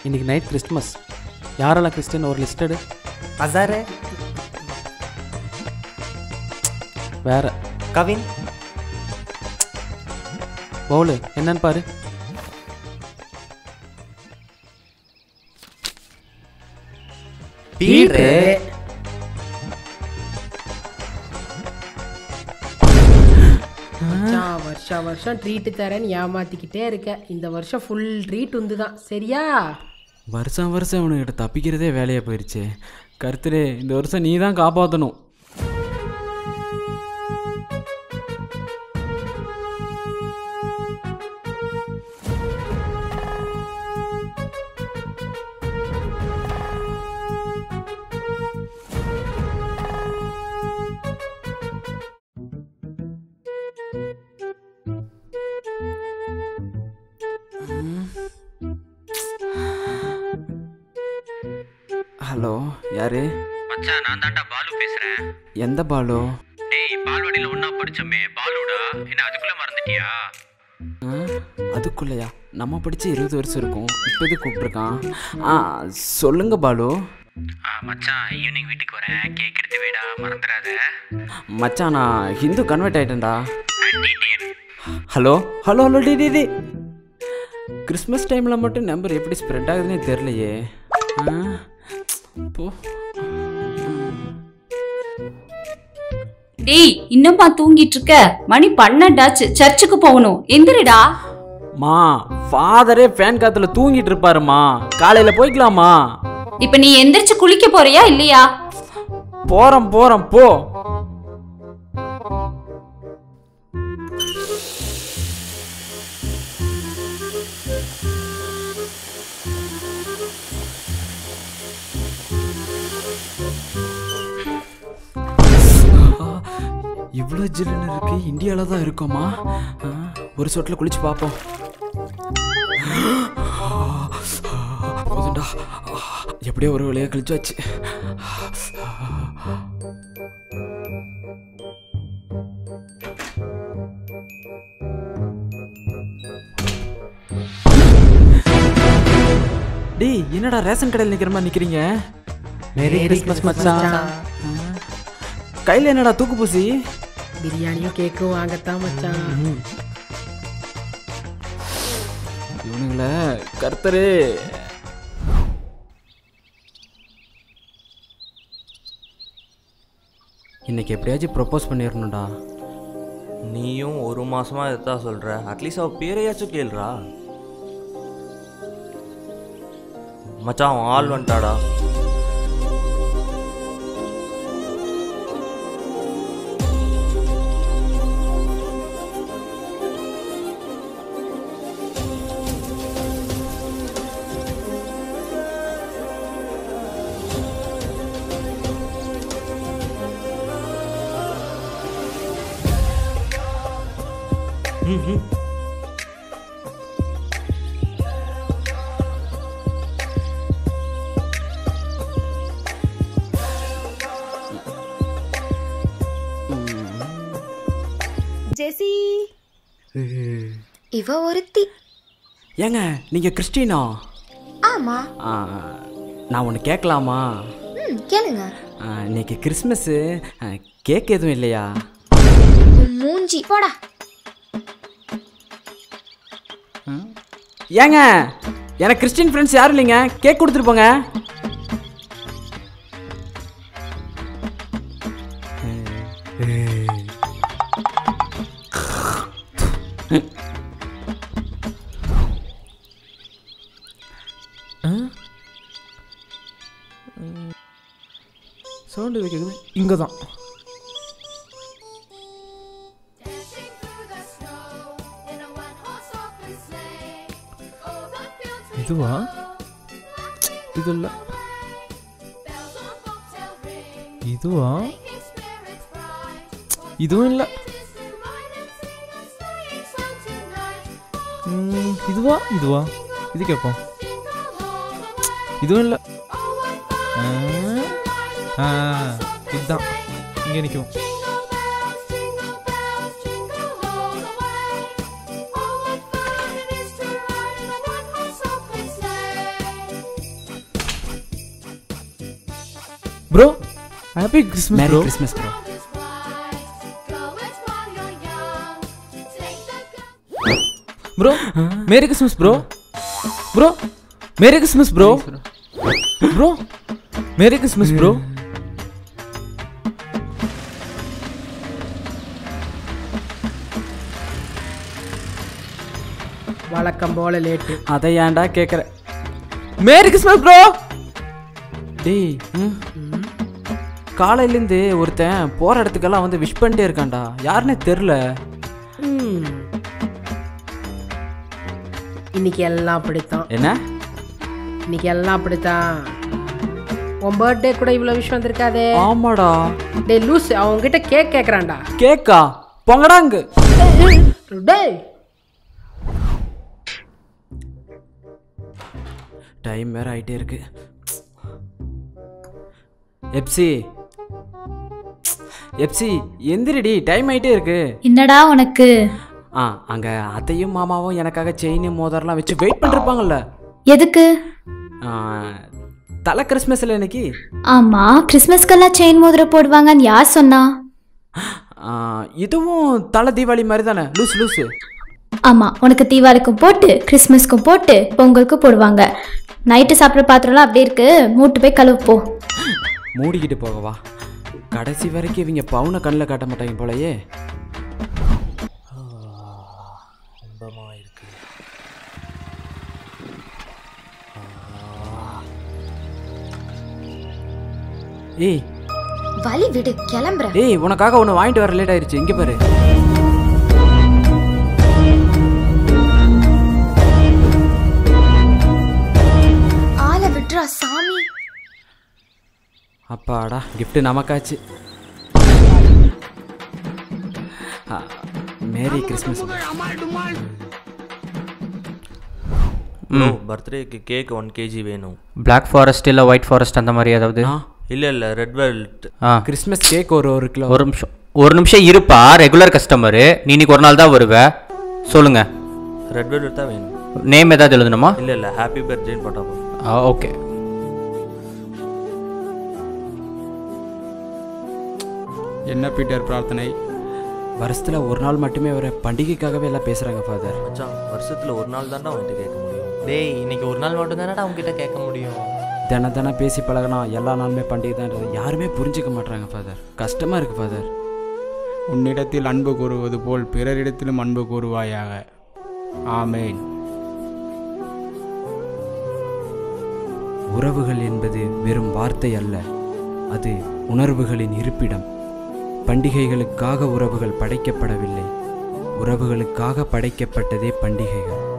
இன்னைக்கு night Christmas யாரெல்லாம் Christian ஒரு லிஸ்டடு அசாரு வேற கவின் பவுலு என்னன்னு பாரு பீட்ரு மச்சான், வருஷம் வருஷம் ட்ரீட்டு தரேன்னு ஏமாத்திக்கிட்டே இருக்க இந்த வருஷம் ஃபுல் ட்ரீட் உந்து தான் சரியா வருஷம் வருஷம் இவனுக்கிட்ட தப்பிக்கிறதே வேலையாக போயிடுச்சு கருத்துரே இந்த வருஷம் நீ தான் காப்பாற்றணும் ஹலோ யாரு மச்சான் நான் தான்டா பாலு பேசுறேன் எந்த பாலு டேய் பால்வாடியில் ஒண்ணா படிச்சோமே பாலுடா என்ன அதுக்குள்ள மறந்துட்டியா ஆ, அதுக்குள்ளயா நம்ம படித்து இருபது வருஷம் இருக்கும் இப்போ எது கூப்பிட்ருக்கான் ஆ சொல்லுங்க பாலு ஆ மச்சான் ஈவினிங் வீட்டுக்கு வரேன் கேக் எடுத்து வைடா மறந்துடாத மச்சான் நான் ஹிந்து கன்வெர்ட் ஆயிட்டேன்டா anti Indian hello hello hello T T T Christmas டைமில் மட்டும் நம்பர் எப்படி ஸ்ப்ரெட் ஆகுதுன்னே தெரிலையே ஆ, போ டேய் இன்னுமா தூங்கிட்டு இருக்க மணி பன்னெண்டாச்சு சர்ச்சுக்கு போகணும் எந்திரிடா மா ஃபாதரே ஃபேன் காத்துல தூங்கிட்டு இருப்பாருமா காலையில போய்க்கலாமா இப்ப நீ எந்திரிச்சு குளிக்க போறியா இல்லையா போறோம் போறோம் போ இவ்வளோ ஜில்லுன்னு இருக்கு இந்தியாவில் தான் இருக்கோமா ஆ, ஒரு சொட்டில் குளிச்சு பார்ப்போம் போதும்டா எப்படியோ ஒரு வழியாக கழிச்சாச்சு டேய் என்னடா ரேஷன் கடையில் நிற்கிற மாதிரி நிற்கிறீங்க மேரி கிறிஸ்மஸ் மச்சான் கையில் என்னடா தூக்கு பூசி பிரியாணியும் கேக்கும் வாங்கத்தான் மச்சான் இவனுங்கள கர்த்தரே இன்னைக்கு எப்படியாச்சும் ப்ரொப்போஸ் பண்ணிடணும்டா நீயும் ஒரு மாசமா இதான் சொல்ற அட்லீஸ்ட் அவ பேரையாச்சும் கேளுடா மச்சான் அவன் ஆள் வந்துட்டாடா ஜெசி இவ ஒருத்தி ஏங்க நீங்கள் கிறிஸ்டினா ஆமா ஆ, நான் ஒன்று கேட்கலாமா ம் கேளுங்க ஆ, இன்னைக்கு கிறிஸ்மஸ்ஸு ஆ, கேக் எதுவும் இல்லையா உன் மூஞ்சி போடா ஏங்க எனக்கு கிறிஸ்டின் ஃப்ரெண்ட்ஸ் யாரும் இல்லைங்க கேக் கொடுத்துட்டு போங்க சவுண்டு வைக்கிறது இங்கே தான் இதுவா இது இல்லை இதுவா இதுவும் இல்லை ம், இதுவா இதுவா இது கேட்போம் இதுவும் இல்லை ஆ இதுதான் இங்கே நிற்கும் bro happy Christmas merry bro Christmas bro bro merry Christmas bro bro merry Christmas bro bro merry Christmas bro வழக்கம் போல லேட்டு அதை ஏன்டா கேட்குற மேரி கிறிஸ்மஸ் ப்ரோ டேய் ம். காலையிலேருந்து ஒருத்தன் போகிற இடத்துக்கெல்லாம் வந்து விஷ் பண்ணிட்டே இருக்கான்டா யாருன்னே தெரில ம். இன்னைக்கு எல்லாம் அப்படித்தான் என்ன இன்னைக்கு எல்லாம் அப்படித்தான் உன் பர்த்டே கூட இவ்வளோ விஷயம் வந்திருக்காதே ஆமாடா டேய் லூஸ் அவங்க கிட்ட கேக் கேட்குறான்டா கேக்கா பொங்கடாங்கு டேய் டைம் வேற ஆயிட்டே இருக்கு எப்சி எப்சி எந்திரிடி டைம் ஆயிட்டே இருக்கு என்னடா உனக்கு ஆ அங்க அத்தையும் மாமாவும் எனக்காக செயின் மோதிரம்லாம் வச்சு வெயிட் பண்ணிருப்பாங்கல்ல எதுக்கு ஆ, தலை கிறிஸ்மஸ்ல இன்னைக்கு ஆமா கிறிஸ்மஸ்க்கெல்லாம் செயின் மோதிரம் போடுவாங்கன்னு யார் சொன்னா ஆ, இதுவும் தலை தீபாவளி மாதிரி தானே லூஸ் லூஸு ஆமா உனக்கு தீபாவளிக்கும் போட்டு கிறிஸ்மஸ்க்கும் போட்டு பொங்கலுக்கும் போடுவாங்க நைட்டு சாப்பிட்ற பாத்திரம்லாம் அப்படியே இருக்கு மூட்டு போய் கழுவு போ மூடிக்கிட்டு போகவா கடைசி வரைக்கும் இவங்க பவுனை கண்ணில் காட்ட மாட்டாங்க போலயே ஏய் வலி விடு கிளம்புறேன் ஏய் உனக்காக ஒன்று வாங்கிட்டு வர லேட் ஆயிருச்சு இங்கே பாரு ஆளை விட்டுறா சாமி அப்பாடா gift நமக்காச்சு ஆ, மேரி கிறிஸ்மஸ் ப்ரோ பர்த்டேக்கு கேக் ஒன் கேஜி வேணும் பிளாக் ஃபாரஸ்ட் இல்லை ஒயிட் ஃபாரஸ்ட் அந்த மாதிரி ஏதாவது ஆ இல்லை இல்லை ரெட் வெல்ட் ஆ கிறிஸ்மஸ் கேக் ஒரு ஒரு கிலோ ஒரு நிமிஷம் ஒரு நிமிஷம் இருப்பா ரெகுலர் கஸ்டமரு நீ இன்னைக்கு ஒரு நாள் தான் வருவ சொல்லுங்க ரெட் வெல்வெட் தான் வேணும் நேம் ஏதாவது எழுதணுமா இல்லை இல்லை ஹாப்பி பர்த்டேன்னு போட்டா போதும் ஆ ஓகே என்ன பீட்டர் பிரார்த்தனை வருஷத்துல ஒரு நாள் மட்டுமே வர பண்டிகைக்காகவே எல்லாம் பேசுறாங்க ஃபாதர் மச்சான் வருஷத்தில் ஒரு நாள் தான்டா வந்துட்டு கேட்க முடியும் டேய் இன்னைக்கு ஒரு நாள் மட்டும் தானடா உங்ககிட்ட கேட்க முடியும் தின தினம் பேசி பழகினா எல்லா நாளுமே பண்டிகை தான் யாருமே புரிஞ்சுக்க மாட்டாங்க ஃபாதர் கஷ்டமா இருக்கு ஃபாதர் உன்னிடத்தில் அன்பு கூறுவது போல் பிறரிடத்திலும் அன்பு கூறுவாயாக ஆமேன் உறவுகள் என்பது வெறும் வார்த்தை அல்ல அது உணர்வுகளின் இருப்பிடம் பண்டிகைகளுக்காக உறவுகள் படைக்கப்படவில்லை உறவுகளுக்காக படைக்கப்பட்டதே பண்டிகைகள்